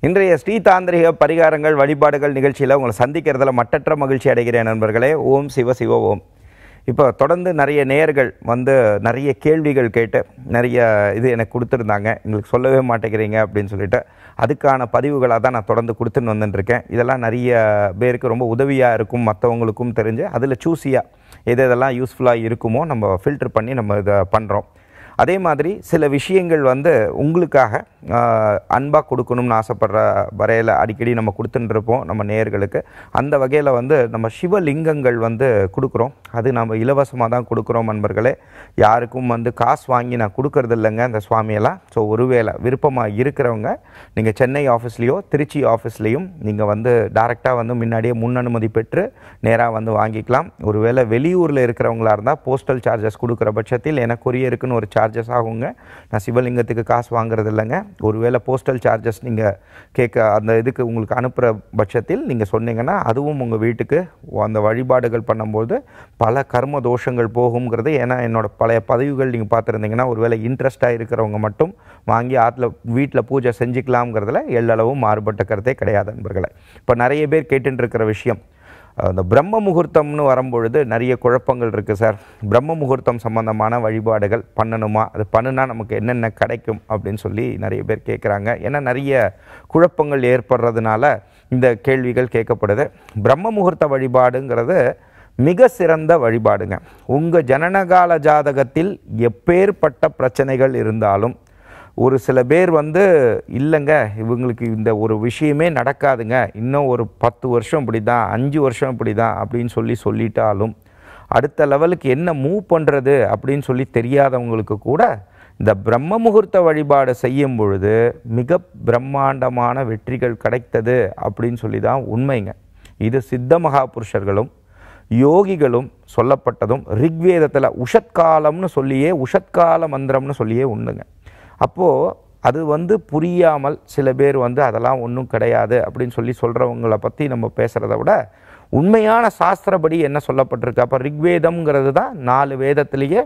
இன்றைய ஸ்ரீ தாந்திரிக பரிகாரங்கள் வழிபாடுகள் நிகழ்ச்சியில் உங்களை சந்திக்கிறதுல மட்டற்ற மகிழ்ச்சி அடைகிறேன் நண்பர்களே ஓம் சிவ சிவ ஓம் இப்போ தொடர்ந்து நிறைய நேயர்கள் வந்து நிறைய கேள்விகள் கேட்டு நிறைய இது எனக்கு கொடுத்துருந்தாங்க எங்களுக்கு சொல்லவே மாட்டேங்கிறீங்க அப்படின்னு சொல்லிட்டு அதுக்கான பதிவுகளாக தான் நான் தொடர்ந்து கொடுத்துன்னு வந்துட்டுருக்கேன் இதெல்லாம் நிறைய பேருக்கு ரொம்ப உதவியாக இருக்கும் மற்றவங்களுக்கும் தெரிஞ்சு அதில் சூஸியாக எது எதெல்லாம் யூஸ்ஃபுல்லாக இருக்குமோ நம்ம ஃபில்டர் பண்ணி நம்ம இதை பண்ணுறோம் அதே மாதிரி சில விஷயங்கள் வந்து உங்களுக்காக அன்பாக கொடுக்கணும்னு ஆசைப்படுற வரையில் அடிக்கடி நம்ம கொடுத்துட்டு இருப்போம் நம்ம நேயர்களுக்கு அந்த வகையில் வந்து நம்ம சிவலிங்கங்கள் வந்து கொடுக்குறோம் அது நம்ம இலவசமாக தான் கொடுக்குறோம் நண்பர்களே யாருக்கும் வந்து காசு வாங்கி நான் கொடுக்கறது இல்லைங்க அந்த சுவாமியெல்லாம் ஸோ ஒருவேளை விருப்பமாக இருக்கிறவங்க நீங்கள் சென்னை ஆஃபீஸ்லேயோ திருச்சி ஆஃபீஸ்லேயும் நீங்கள் வந்து டைரெக்டாக வந்து முன்னாடியே முன் அனுமதி பெற்று நேராக வந்து வாங்கிக்கலாம் ஒருவேளை வெளியூரில் இருக்கிறவங்களா இருந்தால் போஸ்டல் சார்ஜஸ் கொடுக்குற பட்சத்தில் எனக்கு கொரியருக்குன்னு ஒரு சார்ஜஸ் ஆகுங்க நான் சிவலிங்கத்துக்கு காசு வாங்குறது இல்லைங்க ஒருவேளை போஸ்டல் சார்ஜஸ் நீங்கள் கேட்க அந்த இதுக்கு உங்களுக்கு அனுப்புகிற பட்சத்தில் நீங்கள் சொன்னீங்கன்னா அதுவும் உங்கள் வீட்டுக்கு அந்த வழிபாடுகள் பண்ணும்போது பல கர்ம தோஷங்கள் போகுங்கிறது ஏன்னா என்னோட பழைய பதிவுகள் நீங்கள் பார்த்துருந்தீங்கன்னா ஒருவேளை இன்ட்ரெஸ்டாக இருக்கிறவங்க மட்டும் வாங்கி ஆற்றுல வீட்டில் பூஜை செஞ்சுக்கலாம்ங்கிறதுல எல்லளவும் மாறுபட்ட கருத்தே கிடையாது நண்பர்களே இப்போ நிறைய பேர் கேட்டுட்டு இருக்கிற விஷயம் அந்த பிரம்ம முகூர்த்தம்னு வரும்பொழுது நிறைய குழப்பங்கள் இருக்குது சார் பிரம்ம முகூர்த்தம் சம்பந்தமான வழிபாடுகள் பண்ணணுமா அது பண்ணுனா நமக்கு என்னென்ன கிடைக்கும் அப்படின்னு சொல்லி நிறைய பேர் கேட்குறாங்க ஏன்னா நிறைய குழப்பங்கள் ஏற்படுறதுனால இந்த கேள்விகள் கேட்கப்படுது பிரம்ம முகூர்த்த வழிபாடுங்கிறது மிக சிறந்த வழிபாடுங்க உங்கள் ஜனனகால ஜாதகத்தில் எப்பேற்பட்ட பிரச்சனைகள் இருந்தாலும் ஒரு சில பேர் வந்து இல்லைங்க இவங்களுக்கு இந்த ஒரு விஷயமே நடக்காதுங்க இன்னும் ஒரு பத்து வருஷம் இப்படி தான் அஞ்சு வருஷம் இப்படி தான் அப்படின்னு சொல்லி சொல்லிட்டாலும் அடுத்த லெவலுக்கு என்ன மூவ் பண்ணுறது அப்படின்னு சொல்லி தெரியாதவங்களுக்கு கூட இந்த பிரம்ம முகூர்த்த வழிபாடு செய்யும் பொழுது மிக பிரம்மாண்டமான வெற்றிகள் கிடைத்தது அப்படின்னு சொல்லி தான் உண்மைங்க இது சித்த மகாபுருஷர்களும் யோகிகளும் சொல்லப்பட்டதும் ரிக்வேதத்தில் உஷத்காலம்னு சொல்லியே உஷத்கால மந்திரம்னு சொல்லியே உண்டுங்க அப்போது அது வந்து புரியாமல் சில பேர் வந்து அதெல்லாம் ஒன்றும் கிடையாது அப்படின்னு சொல்லி சொல்கிறவங்கள பற்றி நம்ம பேசுகிறத விட உண்மையான சாஸ்திரப்படி என்ன சொல்லப்பட்டிருக்கு அப்போ ரிக்வேதம்ங்கிறது தான் நாலு வேதத்திலேயே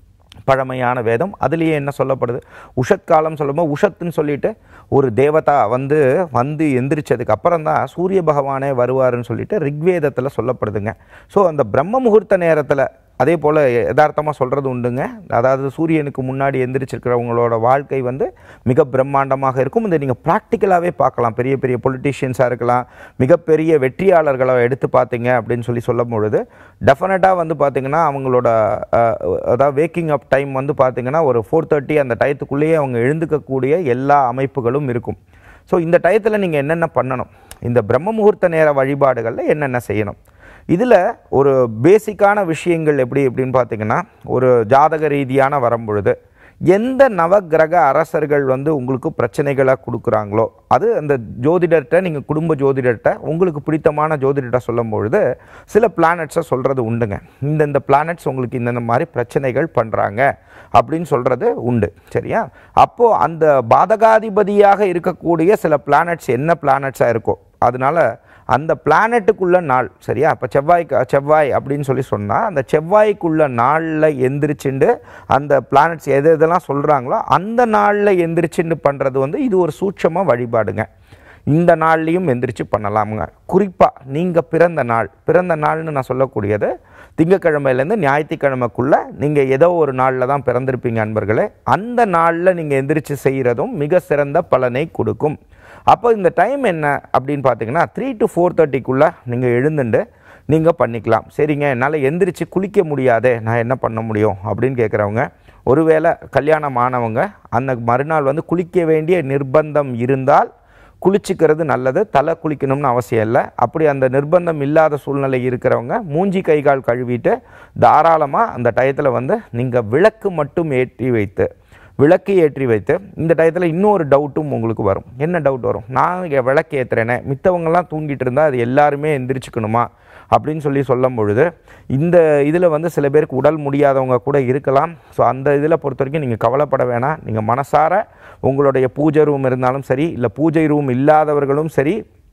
பழமையான வேதம் அதுலேயே என்ன சொல்லப்படுது உஷத்காலம் சொல்லும்போது உஷத்துன்னு சொல்லிட்டு ஒரு தேவதா வந்து வந்து எந்திரிச்சதுக்கு அப்புறம் தான் சூரிய பகவானே வருவாருன்னு சொல்லிட்டு ரிக்வேதத்தில் சொல்லப்படுதுங்க ஸோ அந்த பிரம்ம முகூர்த்த நேரத்தில் அதே போல் யதார்த்தமாக சொல்கிறது உண்டுங்க அதாவது சூரியனுக்கு முன்னாடி எந்திரிச்சிருக்கிறவங்களோட வாழ்க்கை வந்து மிக பிரம்மாண்டமாக இருக்கும் இதை நீங்கள் ப்ராக்டிக்கலாகவே பார்க்கலாம் பெரிய பெரிய பொலிட்டீஷியன்ஸாக இருக்கலாம் மிகப்பெரிய வெற்றியாளர்களை எடுத்து பார்த்தீங்க அப்படின்னு சொல்லி சொல்லும் பொழுது டெஃபினட்டாக வந்து பார்த்திங்கன்னா அவங்களோட அஹ், அதாவது வேக்கிங் அப் டைம் வந்து பார்த்திங்கன்னா ஒரு ஃபோர் தேர்ட்டி அந்த டயத்துக்குள்ளேயே அவங்க எழுந்துக்கக்கூடிய எல்லா அமைப்புகளும் இருக்கும் ஸோ இந்த டயத்தில் நீங்கள் என்னென்ன பண்ணணும் இந்த பிரம்ம முகூர்த்த நேர வழிபாடுகளில் என்னென்ன செய்யணும் இதில் ஒரு பேசிக்கான விஷயங்கள் எப்படி எப்படின்னு பார்த்தீங்கன்னா ஒரு ஜாதக ரீதியான வரும்பொழுது எந்த நவக்கிரக அரசர்கள் வந்து உங்களுக்கு பிரச்சனைகளை கொடுக்குறாங்களோ அது அந்த ஜோதிடர்கிட்ட நீங்கள் குடும்ப ஜோதிடர்கிட்ட உங்களுக்கு பிடித்தமான ஜோதிடர்கிட்ட சொல்லும் பொழுது சில பிளானட்ஸை சொல்கிறது உண்டுங்க இந்தந்த பிளானட்ஸ் உங்களுக்கு இந்தந்த மாதிரி பிரச்சனைகள் பண்ணுறாங்க அப்படின்னு சொல்கிறது உண்டு சரியா அப்போது அந்த பாதகாதிபதியாக இருக்கக்கூடிய சில பிளானட்ஸ் என்ன பிளானட்ஸாக இருக்கோ அதனால அந்த பிளானட்டுக்குள்ள நாள் சரியா இப்போ செவ்வாய்க்கு செவ்வாய் அப்படின்னு சொல்லி சொன்னால் அந்த செவ்வாய்க்குள்ள நாளில் எந்திரிச்சுண்டு அந்த பிளானட்ஸ் எது எதெல்லாம் சொல்கிறாங்களோ அந்த நாளில் எந்திரிச்சுண்டு பண்ணுறது வந்து இது ஒரு சூட்சமாக வழிபாடுங்க இந்த நாள்லையும் எந்திரிச்சு பண்ணலாமுங்க குறிப்பாக நீங்கள் பிறந்த நாள் பிறந்த நாள்னு நான் சொல்லக்கூடியது திங்கக்கிழமையிலேருந்து ஞாயிற்றுக்கிழமைக்குள்ளே நீங்கள் ஏதோ ஒரு நாளில் தான் பிறந்திருப்பீங்க அன்பர்களே அந்த நாளில் நீங்கள் எந்திரிச்சு செய்கிறதும் மிக சிறந்த பலனை கொடுக்கும் அப்போ இந்த டைம் என்ன அப்படின்னு பார்த்தீங்கன்னா த்ரீ டு ஃபோர் தேர்ட்டிக்குள்ளே நீங்கள் எழுந்துண்டு நீங்கள் பண்ணிக்கலாம் சரிங்க என்னால் எந்திரிச்சு குளிக்க முடியாதே நான் என்ன பண்ண முடியும் அப்படின்னு கேட்குறவங்க ஒருவேளை கல்யாணம் ஆனவங்க அந்த மறுநாள் வந்து குளிக்க வேண்டிய நிர்பந்தம் இருந்தால் குளிச்சுக்கிறது நல்லது தலை குளிக்கணும்னு அவசியம் இல்லை அப்படி அந்த நிர்பந்தம் இல்லாத சூழ்நிலை இருக்கிறவங்க மூஞ்சி கை கால் கழுவிட்டு தாராளமாக அந்த டயத்தில் வந்து நீங்கள் விளக்கு மட்டும் ஏற்றி வைத்து விளக்கு ஏற்றி வைத்து இந்த டயத்தில் இன்னொரு டவுட்டும் உங்களுக்கு வரும் என்ன டவுட் வரும் நான் இங்கே விளக்கு ஏற்றுறேனே மித்தவங்கெல்லாம் தூங்கிட்டு இருந்தால் அது எல்லாருமே எந்திரிச்சுக்கணுமா அப்படின்னு சொல்லி சொல்லும் பொழுது இந்த இதில் வந்து சில பேருக்கு உடல் முடியாதவங்க கூட இருக்கலாம் ஸோ அந்த இதில் பொறுத்த வரைக்கும் நீங்கள் கவலைப்பட வேணாம் நீங்கள் மனசார உங்களுடைய பூஜை ரூம் இருந்தாலும் சரி இல்லை பூஜை ரூம் இல்லாதவர்களும் சரி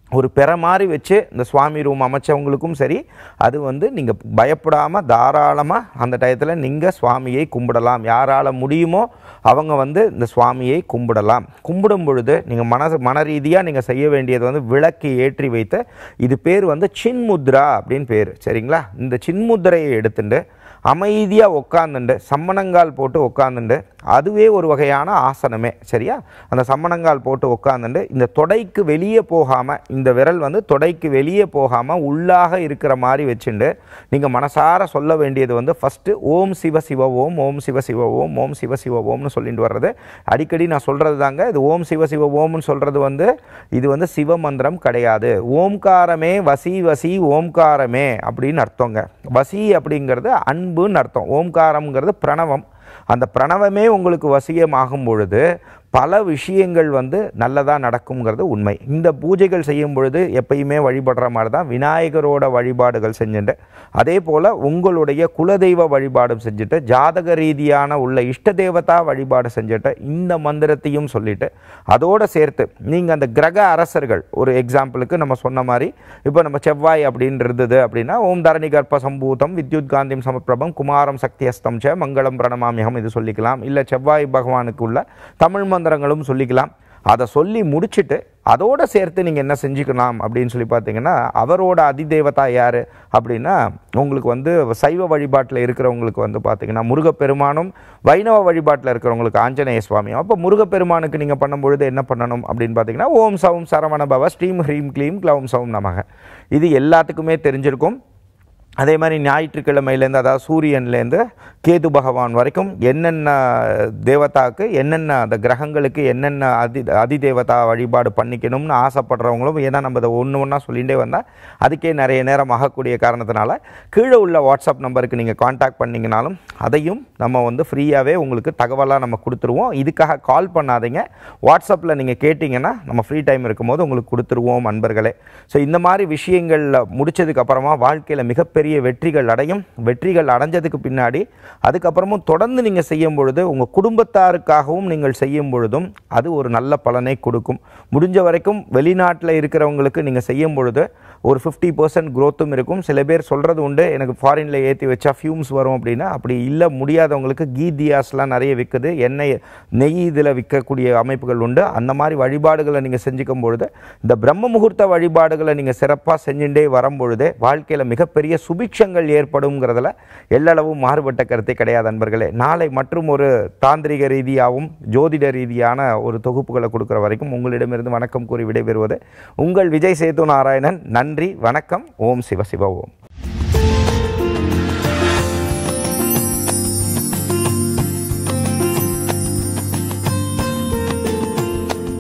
ஒரு பெற மாதிரி வச்சு இந்த சுவாமி ரூம் அமைச்சவங்களுக்கும் சரி அது வந்து நீங்கள் பயப்படாமல் தாராளமாக அந்த டயத்தில் நீங்கள் சுவாமியை கும்பிடலாம் யாரால் முடியுமோ அவங்க வந்து இந்த சுவாமியை கும்பிடலாம் கும்பிடும் பொழுது நீங்கள் மன மன ரீதியாக நீங்கள் செய்ய வேண்டியது வந்து விளக்கு ஏற்றி வைத்து இது பேர் வந்து சின்முத்ரா அப்படின்னு பேர் சரிங்களா இந்த சின்முத்திரையை எடுத்துட்டு அமைதியாக உட்காந்துண்டு சம்மணங்கால் போட்டு உட்காந்துண்டு அதுவே ஒரு வகையான ஆசனமே சரியா அந்த சம்மணங்கால் போட்டு உட்காந்துண்டு இந்த தொடைக்கு வெளியே போகாமல் இந்த விரல் வந்து தொடைக்கு வெளியே போகாமல் உள்ளாக இருக்கிற மாதிரி வச்சுண்டு நீங்கள் மனசார சொல்ல வேண்டியது வந்து ஃபஸ்ட்டு ஓம் சிவ சிவ ஓம் ஓம் சிவ சிவ ஓம் ஓம் சிவ சிவ ஓம்னு சொல்லிட்டு வர்றது அடிக்கடி நான் சொல்கிறது தாங்க இது ஓம் சிவ சிவ ஓம்னு சொல்கிறது வந்து இது வந்து சிவ மந்திரம் கிடையாது ஓம்காரமே வசி வசி ஓம்காரமே அப்படின்னு அர்த்தங்க வசி அப்படிங்கிறது அன்புன்னு அர்த்தம் ஓம்காரம்ங்கிறது பிரணவம் அந்த பிரணவமே உங்களுக்கு வசியமாகும் பொழுது பல விஷயங்கள் வந்து நல்லதாக நடக்குங்கிறது உண்மை இந்த பூஜைகள் செய்யும் பொழுது எப்பயுமே வழிபடுற மாதிரி தான் விநாயகரோட வழிபாடுகள் செஞ்சுட்டு அதே போல் உங்களுடைய குலதெய்வ வழிபாடும் செஞ்சுட்டு ஜாதக ரீதியான உள்ள இஷ்ட தேவதா வழிபாடு செஞ்சுட்டு இந்த மந்திரத்தையும் சொல்லிட்டு அதோடு சேர்த்து நீங்கள் அந்த கிரக அரசர்கள் ஒரு எக்ஸாம்பிளுக்கு நம்ம சொன்ன மாதிரி இப்போ நம்ம செவ்வாய் அப்படின்னு இருந்தது அப்படின்னா ஓம் தரணி கர்ப்ப சம்பூதம் வித்யுத் காந்திம் சமப்பிரபம் குமாரம் சக்தி அஸ்தம் ச மங்களம் பிரணமாமியம் இது சொல்லிக்கலாம் இல்லை செவ்வாய் பகவானுக்கு உள்ள தமிழ் மந்திரங்களும் சொல்லிக்கலாம் அதை சொல்லி முடிச்சுட்டு அதோடு சேர்த்து நீங்கள் என்ன செஞ்சுக்கலாம் அப்படின்னு சொல்லி பார்த்தீங்கன்னா அவரோட அதிதேவதா யார் அப்படின்னா உங்களுக்கு வந்து சைவ வழிபாட்டில் இருக்கிறவங்களுக்கு வந்து பார்த்தீங்கன்னா முருகப்பெருமானும் வைணவ வழிபாட்டில் இருக்கிறவங்களுக்கு ஆஞ்சநேய சுவாமியும் அப்போ முருகப்பெருமானுக்கு நீங்கள் பண்ணும்பொழுது என்ன பண்ணணும் அப்படின்னு பார்த்தீங்கன்னா ஓம் சவும் சரவண பவ ஸ்ரீம் ஹ்ரீம் க்ளீம் க்ளௌம் சவும் நமக இது எல்லாத்துக்குமே தெரிஞ்சிருக்கும் அதே மாதிரி ஞாயிற்றுக்கிழமையிலேருந்து அதாவது சூரியன்லேருந்து கேது பகவான் வரைக்கும் என்னென்ன தேவதாக்கு என்னென்ன அந்த கிரகங்களுக்கு என்னென்ன அதி அதிதேவதா வழிபாடு பண்ணிக்கணும்னு ஆசைப்படுறவங்களும் ஏன்னா நம்ம இதை ஒன்று ஒன்றா சொல்லிகிட்டே வந்தால் அதுக்கே நிறைய நேரம் ஆகக்கூடிய காரணத்தினால கீழே உள்ள வாட்ஸ்அப் நம்பருக்கு நீங்கள் காண்டாக்ட் பண்ணிங்கனாலும் அதையும் நம்ம வந்து ஃப்ரீயாகவே உங்களுக்கு தகவலாக நம்ம கொடுத்துருவோம் இதுக்காக கால் பண்ணாதீங்க வாட்ஸ்அப்பில் நீங்கள் கேட்டிங்கன்னா நம்ம ஃப்ரீ டைம் இருக்கும்போது உங்களுக்கு கொடுத்துருவோம் அன்பர்களே ஸோ இந்த மாதிரி விஷயங்களில் முடிச்சதுக்கு அப்புறமா வாழ்க்கையில் மிகப்பெரிய வெற்றிகள் அடையும் வெற்றிகள் அடைஞ்சதுக்கு பின்னாடி அதுக்கப்புறமும் தொடர்ந்து நீங்கள் செய்யும் பொழுது உங்கள் குடும்பத்தாருக்காகவும் நீங்கள் செய்யும் பொழுதும் அது ஒரு நல்ல பலனை கொடுக்கும் முடிஞ்ச வரைக்கும் வெளிநாட்டில் இருக்கிறவங்களுக்கு நீங்கள் செய்யும் பொழுது ஒரு ஃபிஃப்டி பர்சன்ட் க்ரோத்தும் இருக்கும் சில பேர் சொல்கிறது உண்டு எனக்கு ஃபாரினில் ஏற்றி வச்சா ஃபியூம்ஸ் வரும் அப்படின்னா அப்படி இல்லை முடியாதவங்களுக்கு கீ தியாஸ்லாம் நிறைய விற்குது எண்ணெய் நெய் இதில் விற்கக்கூடிய அமைப்புகள் உண்டு அந்த மாதிரி வழிபாடுகளை நீங்கள் செஞ்சுக்கும் பொழுது இந்த பிரம்ம முகூர்த்த வழிபாடுகளை நீங்கள் சிறப்பாக செஞ்சுட்டே வரும் பொழுதே வாழ்க்கையில் மிகப்பெரிய சுபிக்ஷங்கள் ஏற்படுங்கிறதுல எல்லளவும் மாறுபட்ட கருத்தை கிடையாது நண்பர்களே நாளை மற்றும் ஒரு தாந்திரிக ரீதியாகவும் ஜோதிட ரீதியான ஒரு தொகுப்புகளை கொடுக்குற வரைக்கும் உங்களிடமிருந்து வணக்கம் கூறி விடைபெறுவது உங்கள் விஜய் சேது நாராயணன் நன்றி வணக்கம் ஓம் சிவ சிவ ஓம்